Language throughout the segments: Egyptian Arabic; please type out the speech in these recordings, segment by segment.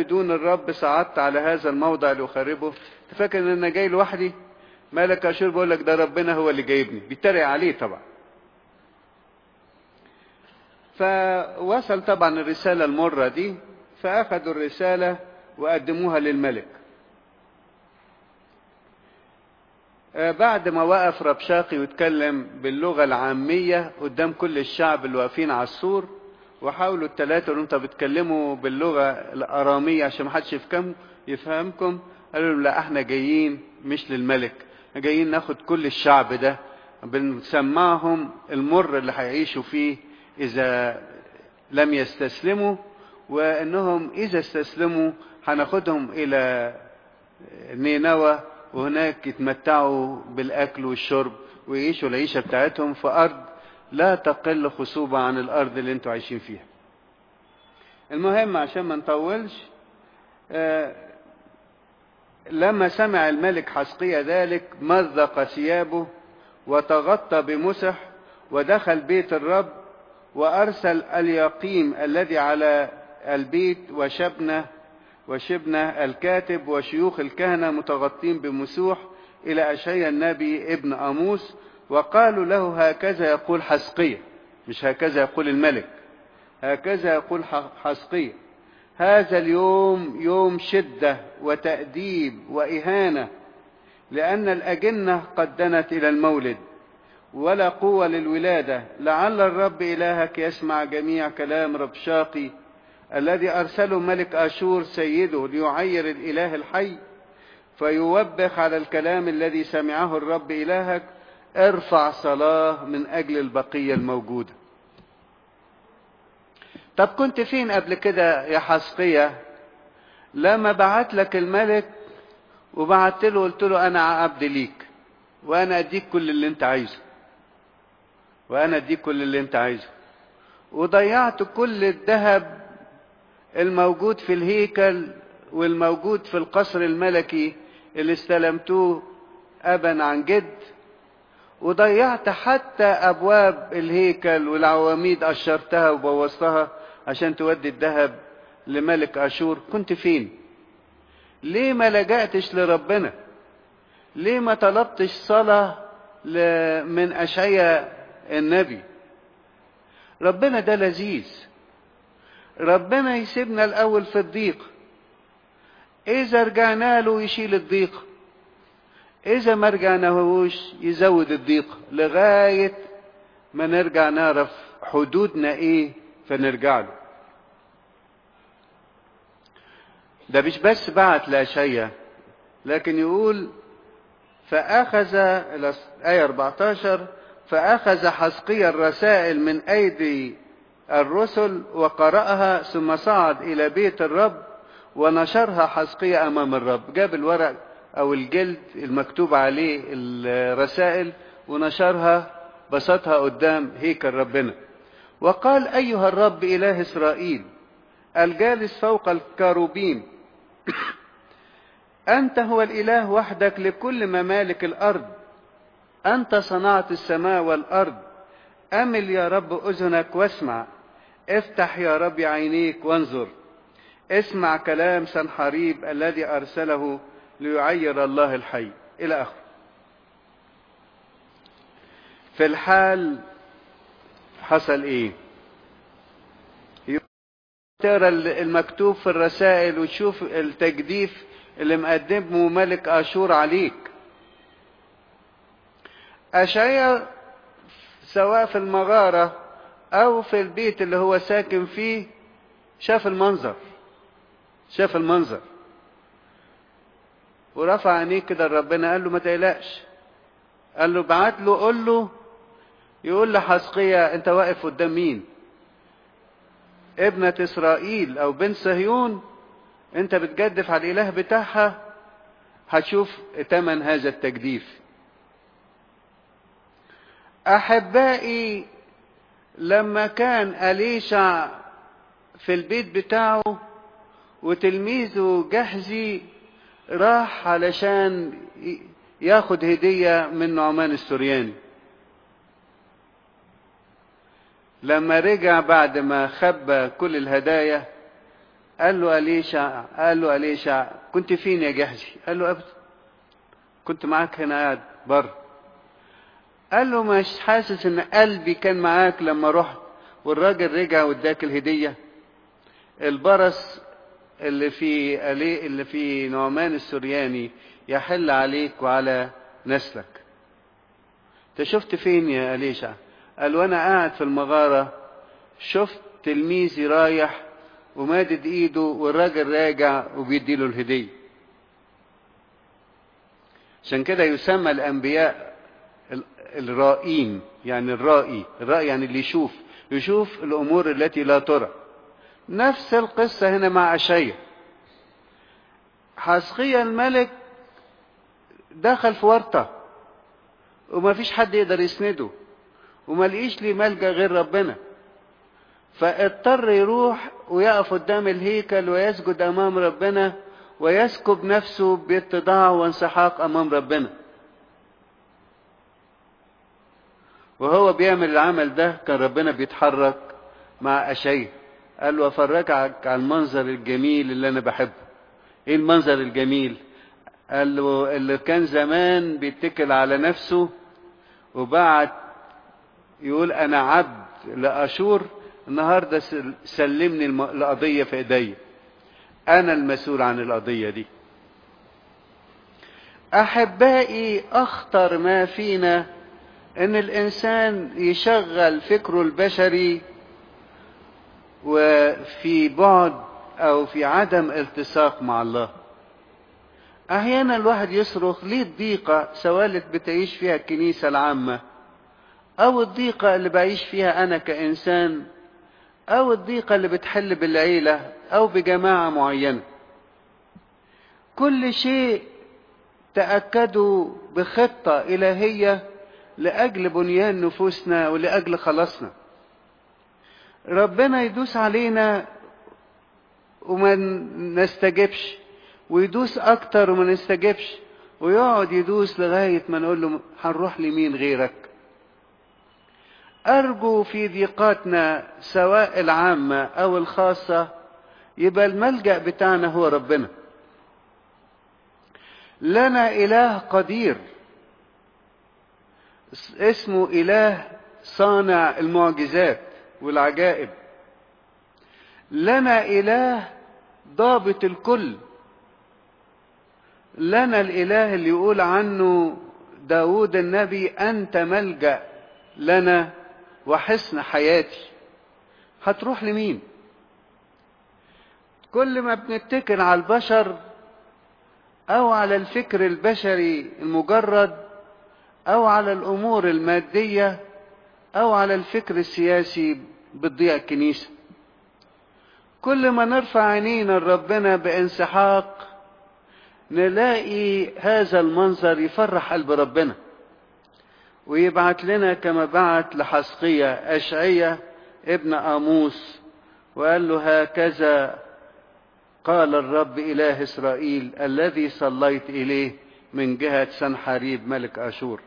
بدون الرب صعدت على هذا الموضع لأخربه فاكر ان انا جاي لوحدي ملك اشور بيقول لك ده ربنا هو اللي جايبني بيتريق عليه طبعا فوصل طبعا الرسالة المرة دي فأخذوا الرسالة وقدموها للملك بعد ما وقف ربشاقي واتكلم باللغة العامية قدام كل الشعب اللي واقفين على السور وحاولوا الثلاثة اللي انتوا بتكلموا باللغة الأرامية عشان ما حدش يفهم يفهمكم قالوا لهم لا احنا جايين مش للملك جايين ناخد كل الشعب ده بنسمعهم المر اللي هيعيشوا فيه إذا لم يستسلموا وأنهم إذا استسلموا هناخدهم إلى نينوى وهناك يتمتعوا بالأكل والشرب ويعيشوا العيشة بتاعتهم في أرض لا تقل خصوبة عن الأرض اللي انتوا عايشين فيها المهم عشان ما نطولش آه لما سمع الملك حسقية ذلك مزق ثيابه وتغطى بمسح ودخل بيت الرب وأرسل اليقيم الذي على البيت وشبنه وشبنه الكاتب وشيوخ الكهنة متغطين بمسوح إلى أشعيا النبي ابن أموس وقالوا له هكذا يقول حسقية مش هكذا يقول الملك هكذا يقول حسقية هذا اليوم يوم شدة وتأديب وإهانة لأن الأجنة قد دنت إلى المولد ولا قوة للولادة لعل الرب إلهك يسمع جميع كلام ربشاقي الذي أرسله ملك أشور سيده ليعير الإله الحي فيوبخ على الكلام الذي سمعه الرب إلهك ارفع صلاة من أجل البقية الموجودة طب كنت فين قبل كده يا حسقية لما بعت لك الملك وبعت له قلت له أنا عبد ليك وأنا أديك كل اللي أنت عايزه وأنا أديك كل اللي أنت عايزه وضيعت كل الذهب الموجود في الهيكل والموجود في القصر الملكي اللي استلمتوه أبا عن جد وضيعت حتى أبواب الهيكل والعواميد قشرتها وبوظتها عشان تودي الذهب لملك أشور كنت فين ليه ما لجأتش لربنا ليه ما طلبتش صلاة من أشعيا النبي ربنا ده لذيذ ربنا يسيبنا الأول في الضيق إذا رجعنا له يشيل الضيق إذا ما رجعناهوش يزود الضيق لغاية ما نرجع نعرف حدودنا إيه فنرجع له ده مش بس بعت لأشياء لكن يقول فأخذ آية 14 فأخذ حسقي الرسائل من أيدي الرسل وقرأها ثم صعد إلى بيت الرب ونشرها حسقية أمام الرب جاب الورق أو الجلد المكتوب عليه الرسائل ونشرها بسطها قدام هيكل ربنا وقال أيها الرب إله إسرائيل الجالس فوق الكروبين أنت هو الإله وحدك لكل ممالك الأرض أنت صنعت السماء والأرض أمل يا رب أذنك واسمع افتح يا رب عينيك وانظر اسمع كلام سنحريب الذي أرسله ليعير الله الحي إلى آخره في الحال حصل إيه تقرا المكتوب في الرسائل وتشوف التجديف اللي مقدمه ملك اشور عليك اشعيا سواء في المغاره او في البيت اللي هو ساكن فيه شاف المنظر شاف المنظر ورفع عينيه كده لربنا قال له ما تقلقش قال له بعت له قول له يقول لحسقية انت واقف قدام مين ابنة اسرائيل او بنت صهيون انت بتجدف على الاله بتاعها هتشوف تمن هذا التجديف احبائي لما كان اليشع في البيت بتاعه وتلميذه جحزي راح علشان ياخد هدية من نعمان السورياني لما رجع بعد ما خبى كل الهدايا قال له أليشع قال له أليشع كنت فين يا جهزي قال له أبدا كنت معاك هنا قاعد بره قال له مش حاسس ان قلبي كان معاك لما رحت والراجل رجع واداك الهدية البرص اللي في اللي في نعمان السرياني يحل عليك وعلى نسلك انت شفت فين يا أليشع قال وانا قاعد في المغارة شفت تلميذي رايح ومادد ايده والراجل راجع وبيديله الهدية عشان كده يسمى الانبياء الرائين يعني الرائي الرائي يعني اللي يشوف يشوف الامور التي لا ترى نفس القصة هنا مع أشعيا حسقيا الملك دخل في ورطة وما فيش حد يقدر يسنده وما لقيش لي ملجأ غير ربنا فاضطر يروح ويقف قدام الهيكل ويسجد أمام ربنا ويسكب نفسه باتضاع وانسحاق أمام ربنا وهو بيعمل العمل ده كان ربنا بيتحرك مع أشعيا قال له افرجك على المنظر الجميل اللي انا بحبه ايه المنظر الجميل قال له اللي كان زمان بيتكل على نفسه وبعد يقول انا عبد لاشور النهارده سلمني القضيه في ايديا انا المسؤول عن القضيه دي احبائي اخطر ما فينا ان الانسان يشغل فكره البشري وفي بعد او في عدم التصاق مع الله احيانا الواحد يصرخ ليه الضيقة سواء اللي بتعيش فيها الكنيسة العامة او الضيقة اللي بعيش فيها انا كانسان او الضيقة اللي بتحل بالعيلة او بجماعة معينة كل شيء تأكدوا بخطة إلهية لأجل بنيان نفوسنا ولأجل خلاصنا ربنا يدوس علينا وما نستجبش ويدوس اكتر وما نستجبش ويقعد يدوس لغاية ما نقول له هنروح لمين غيرك ارجو في ضيقاتنا سواء العامة او الخاصة يبقى الملجأ بتاعنا هو ربنا لنا اله قدير اسمه اله صانع المعجزات والعجائب لنا اله ضابط الكل لنا الاله اللي يقول عنه داود النبي انت ملجا لنا وحصن حياتي هتروح لمين كل ما بنتكل على البشر او على الفكر البشري المجرد او على الامور الماديه او على الفكر السياسي بتضيع الكنيسه كل ما نرفع عينينا لربنا بانسحاق نلاقي هذا المنظر يفرح قلب ربنا ويبعت لنا كما بعت لحسقية أشعية ابن آموس وقال له هكذا قال الرب إله إسرائيل الذي صليت إليه من جهة سنحاريب ملك أشور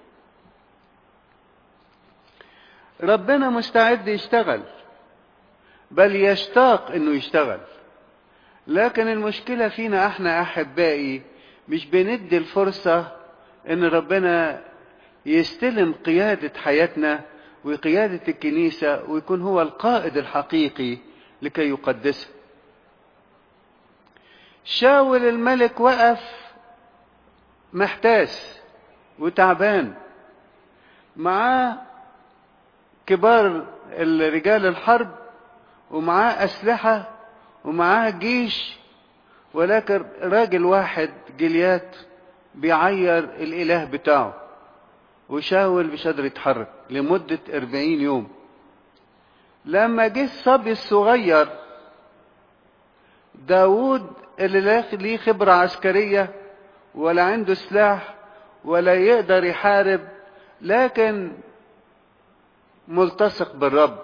ربنا مستعد يشتغل بل يشتاق انه يشتغل لكن المشكلة فينا احنا احبائي مش بندي الفرصة ان ربنا يستلم قيادة حياتنا وقيادة الكنيسة ويكون هو القائد الحقيقي لكي يقدسها شاول الملك وقف محتاس وتعبان معاه كبار رجال الحرب ومعاه أسلحة ومعاه جيش ولكن راجل واحد جليات بيعير الإله بتاعه وشاول مش قادر يتحرك لمدة أربعين يوم لما جه الصبي الصغير داود اللي ليه خبرة عسكرية ولا عنده سلاح ولا يقدر يحارب لكن ملتصق بالرب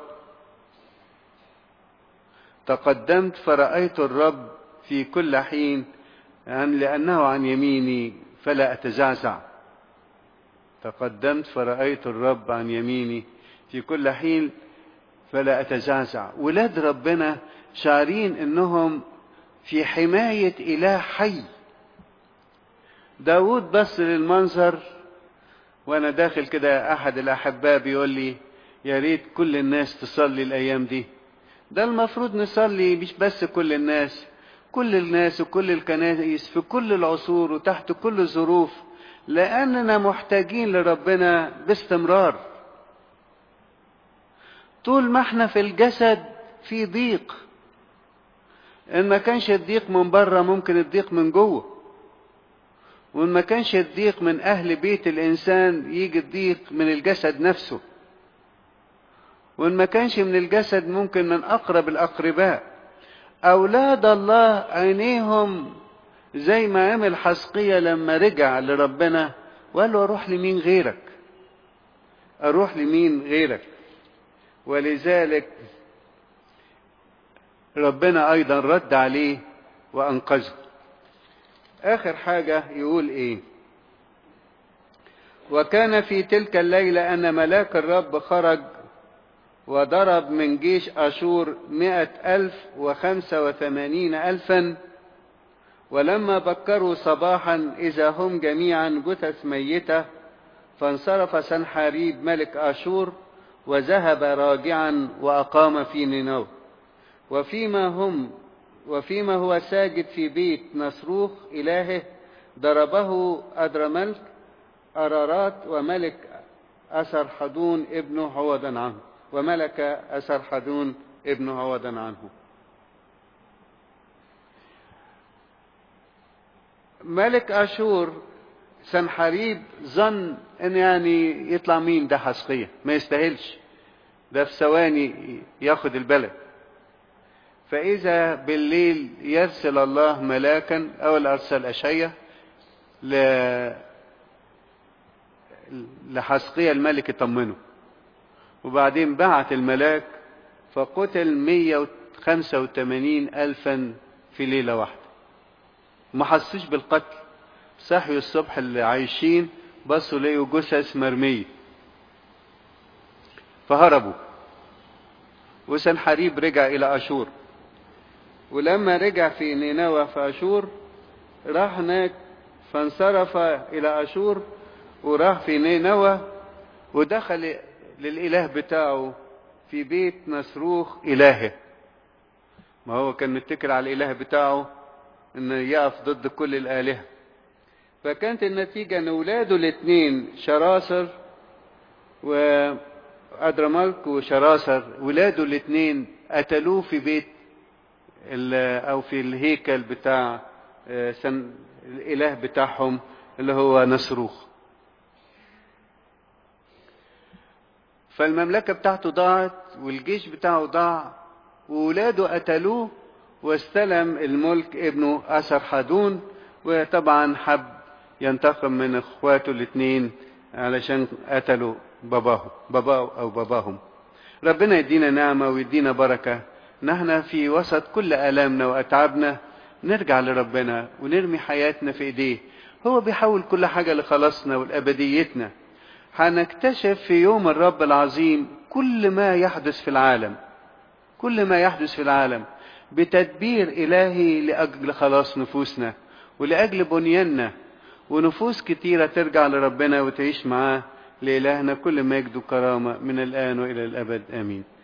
تقدمت فرأيت الرب في كل حين يعني لأنه عن يميني فلا أتزعزع تقدمت فرأيت الرب عن يميني في كل حين فلا أتزعزع ولاد ربنا شعرين إنهم في حماية إله حي داود بص للمنظر وأنا داخل كده أحد الأحباء بيقول لي يا ريت كل الناس تصلي الأيام دي ده المفروض نصلي مش بس كل الناس كل الناس وكل الكنائس في كل العصور وتحت كل الظروف لأننا محتاجين لربنا باستمرار طول ما احنا في الجسد في ضيق ان ما كانش الضيق من بره ممكن الضيق من جوه وان ما كانش الضيق من اهل بيت الانسان يجي الضيق من الجسد نفسه وان ما كانش من الجسد ممكن من اقرب الاقرباء اولاد الله عينيهم زي ما عمل حسقية لما رجع لربنا وقال له اروح لمين غيرك اروح لمين غيرك ولذلك ربنا ايضا رد عليه وانقذه اخر حاجة يقول ايه وكان في تلك الليلة ان ملاك الرب خرج وضرب من جيش اشور مئة الف وخمسة وثمانين الفا ولما بكروا صباحا اذا هم جميعا جثث ميتة فانصرف سنحاريب ملك اشور وذهب راجعا واقام في نينوى وفيما هم وفيما هو ساجد في بيت نصروخ إلهه ضربه أدرملك أرارات وملك أسر حدون ابنه عوضا عنه وملك أسر حدون ابنه عوضا عنه ملك أشور سنحريب ظن ان يعني يطلع مين ده حسقية ما يستاهلش ده في ثواني ياخد البلد فإذا بالليل يرسل الله ملاكا أو أرسل أشية ل... لحسقية الملك يطمنه وبعدين بعت الملاك فقتل 185 ألفا في ليلة واحدة ما حسوش بالقتل صحيوا الصبح اللي عايشين بصوا لقوا جثث مرمية فهربوا وسنحريب رجع إلى أشور ولما رجع في نينوى في أشور راح هناك فانصرف إلى أشور وراح في نينوى ودخل للإله بتاعه في بيت نصروخ إلهه ما هو كان متكل على الإله بتاعه إنه يقف ضد كل الآلهة فكانت النتيجة إن ولاده الاثنين شراصر وأدرملك وشراصر ولاده الاثنين قتلوه في بيت او في الهيكل بتاع سن الاله بتاعهم اللي هو نصروخ فالمملكه بتاعته ضاعت والجيش بتاعه ضاع وولاده قتلوه واستلم الملك ابنه اثر حدون وطبعا حب ينتقم من اخواته الاثنين علشان قتلوا باباه باباه او باباهم ربنا يدينا نعمه ويدينا بركه نحن في وسط كل آلامنا وأتعابنا نرجع لربنا ونرمي حياتنا في إيديه هو بيحول كل حاجة لخلاصنا ولأبديتنا هنكتشف في يوم الرب العظيم كل ما يحدث في العالم كل ما يحدث في العالم بتدبير إلهي لأجل خلاص نفوسنا ولأجل بنياننا ونفوس كتيرة ترجع لربنا وتعيش معاه لإلهنا كل مجد وكرامة من الآن وإلى الأبد آمين